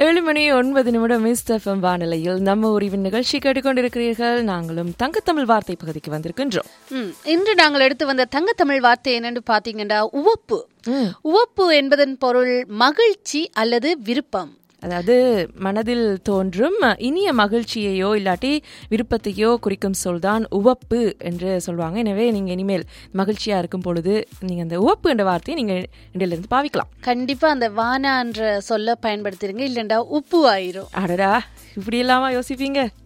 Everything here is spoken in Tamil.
ஏழு மணி ஒன்பது நிமிடம் மிஸ்டஃபம் வானிலையில் நம்ம உரிவின் நிகழ்ச்சி கேட்டுக்கொண்டிருக்கிறீர்கள் நாங்களும் தங்கத்தமிழ் வார்த்தை பகுதிக்கு வந்திருக்கின்றோம் ம், இன்று நாங்கள் எடுத்து வந்த தங்கத்தமிழ் வார்த்தை என்னன்னு பாத்தீங்கன்னா உவப்பு உவப்பு என்பதன் பொருள் மகிழ்ச்சி அல்லது விருப்பம் அதாவது மனதில் தோன்றும் இனிய மகிழ்ச்சியையோ இல்லாட்டி விருப்பத்தையோ குறிக்கும் சொல்தான் உவப்பு என்று சொல்லுவாங்க எனவே நீங்க இனிமேல் மகிழ்ச்சியா இருக்கும் பொழுது நீங்க அந்த உவப்பு என்ற வார்த்தையை நீங்க இடையிலிருந்து பாவிக்கலாம் கண்டிப்பா அந்த வானான்ற சொல்ல பயன்படுத்திருங்க இல்லைண்டா உப்பு ஆயிரும் அடடா இப்படி இல்லாம யோசிப்பீங்க